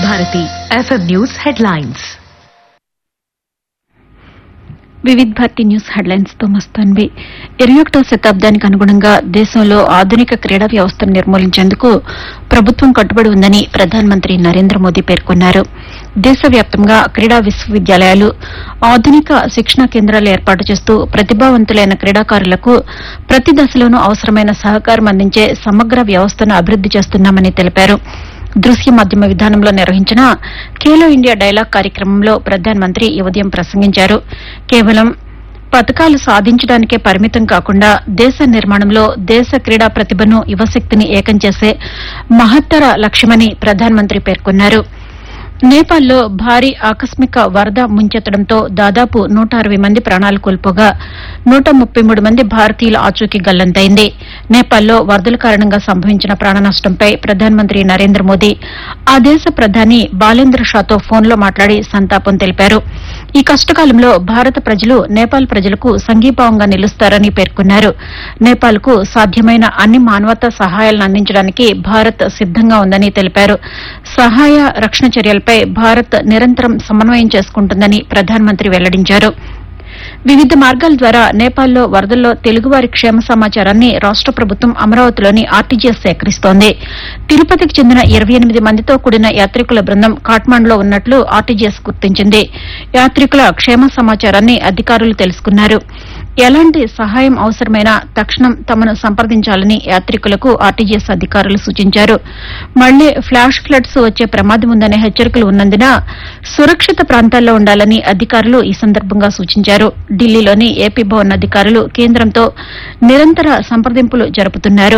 Bharati FM news headlines Vividh Bharati news headlines తో మస్తాన్వి ఇరవై ఒకటో శతాబ్దానికి అనుగుణంగా దేశంలో ఆధునిక క్రీడా వ్యవస్థను నిర్మూలించేందుకు ప్రభుత్వం కట్టుబడి ఉందని ప్రధానమంత్రి నరేంద్ర మోదీ పేర్కొన్నారు దేశవ్యాప్తంగా క్రీడా విశ్వవిద్యాలయాలు ఆధునిక శిక్షణా కేంద్రాలు ఏర్పాటు చేస్తూ ప్రతిభావంతులైన క్రీడాకారులకు ప్రతి దశలోనూ అవసరమైన సహకారం అందించే సమగ్ర వ్యవస్థను అభివృద్ది చేస్తున్నామని తెలిపారు దృశ్య మాధ్యమ విధానంలో నిర్వహించిన ఖేలో ఇండియా డైలాగ్ కార్యక్రమంలో ప్రధానమంత్రి ఈ ఉదయం ప్రసంగించారు కేవలం పథకాలు సాధించడానికే పరిమితం కాకుండా దేశ నిర్మాణంలో దేశ క్రీడా ప్రతిభను యువశక్తిని ఏకం చేసే మహత్తర లక్ష్యమని ప్రధానమంత్రి పేర్కొన్నారు నేపాల్లో భారీ ఆకస్మిక వరద ముంచెత్తడంతో దాదాపు నూట అరవై మంది ప్రాణాలు కోల్పోగా నూట ముప్పై మూడు మంది భారతీయుల ఆచూకీ గల్లంతైంది నేపాల్లో వరదల కారణంగా సంభవించిన ప్రాణ నష్టంపై ప్రధానమంత్రి నరేంద్ర మోదీ ఆ దేశ ప్రధాని బాలేంద్ర షాతో ఫోన్లో మాట్లాడి సంతాపం తెలిపారు ఈ కష్టకాలంలో భారత ప్రజలు నేపాల్ ప్రజలకు సంఘీభావంగా నిలుస్తారని పేర్కొన్నారు నేపాల్కు సాధ్యమైన అన్ని మానవతా సహాయాలను అందించడానికి భారత్ సిద్దంగా ఉందని తెలిపారు సహాయ రక్షణ చర్యలపై భారత్ నిరంతరం సమన్వయం చేసుకుంటుందని ప్రధానమంత్రి వెల్లడించారు వివిధ మార్గాల ద్వారా నేపాల్లో వరదల్లో తెలుగువారి క్షేమ సమాచారాన్ని రాష్ట ప్రభుత్వం అమరావతిలోని ఆర్టీజీఎస్ సేకరిస్తోంది తిరుపతికి చెందిన ఇరవై ఎనిమిది మందితో కూడిన యాత్రికుల బృందం కాట్మాండ్లో ఉన్నట్లు ఆర్టీజీఎస్ గుర్తించింది యాత్రికుల క్షేమ సమాచారాన్ని అధికారులు తెలుసుకున్నారు ఎలాంటి సహాయం అవసరమైనా తక్షణం తమను సంప్రదించాలని యాత్రికులకు ఆర్టీజీఎస్ అధికారులు సూచించారు మళ్లీ ఫ్లాష్ ఫ్లడ్స్ వచ్చే ప్రమాదం ఉందనే హెచ్చరికలు ఉన్నందున సురక్షిత ప్రాంతాల్లో ఉండాలని అధికారులు ఈ సందర్భంగా సూచించారు ఢిల్లీలోని ఏపీ భవన్ అధికారులు కేంద్రంతో నిరంతర సంప్రదింపులు జరుపుతున్నారు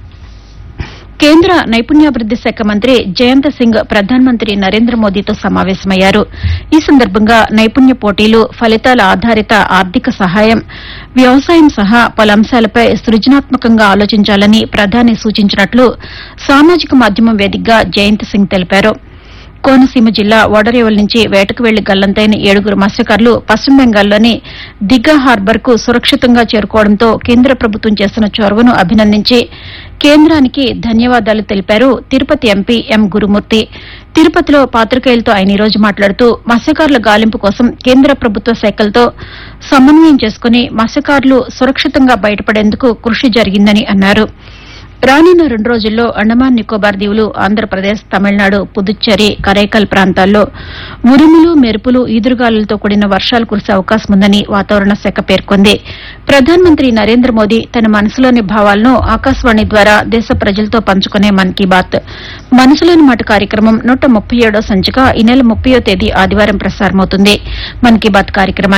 కేంద్ర నైపుణ్యాభివృద్ది శాఖ మంత్రి జయంత్ సింగ్ ప్రధానమంత్రి నరేంద్ర మోదీతో సమావేశమయ్యారు ఈ సందర్భంగా నైపుణ్య పోటీలు ఫలితాల ఆధారిత ఆర్థిక సహాయం వ్యవసాయం సహా పలు అంశాలపై సృజనాత్మకంగా ఆలోచించాలని ప్రధాని సూచించినట్లు సామాజిక మాధ్యమం వేదికగా జయంత్ సింగ్ తెలిపారు కోనసీమ జిల్లా ఓడరేవల్ నుంచి వేటకు వెళ్లి గల్లంతైన ఏడుగురు మత్స్యకారులు పశ్చిమ బెంగాల్లోని దిగ్గా హార్బర్ కు సురక్షితంగా చేరుకోవడంతో కేంద్ర ప్రభుత్వం చేస్తున్న చొరవను అభినందించి కేంద్రానికి ధన్యవాదాలు తెలిపారు తిరుపతి ఎంపీ ఎం గురుమూర్తి తిరుపతిలో పాతికేయులతో ఆయన ఈ రోజు మాట్లాడుతూ మత్స్యకారుల గాలింపు కోసం కేంద్ర ప్రభుత్వ శాఖలతో సమన్వయం చేసుకుని మత్స్యకారులు సురక్షితంగా బయటపడేందుకు కృషి జరిగిందని అన్నారు రానున్న రెండు రోజుల్లో అండమాన్ నికోబార్ దీవులు ఆంధ్రప్రదేశ్ తమిళనాడు పుదుచ్చేరి కరైకల్ ప్రాంతాల్లో ఉరుములు మెరుపులు ఈదురుగాలులతో కూడిన వర్షాలు కురిసే అవకాశం ఉందని వాతావరణ శాఖ పేర్కొంది ప్రధానమంత్రి నరేంద్ర మోదీ తన మనసులోని భావాలను ఆకాశవాణి ద్వారా దేశ ప్రజలతో పంచుకునే మన్ కీ బాత్ మనసులోని మాట కార్యక్రమం నూట ముప్పై ఏడో సంచిక ఈ నెల ముప్పయో తేదీ ఆదివారం ప్రసారమవుతుంది మన్ కీ బాత్ కార్యక్రమాన్ని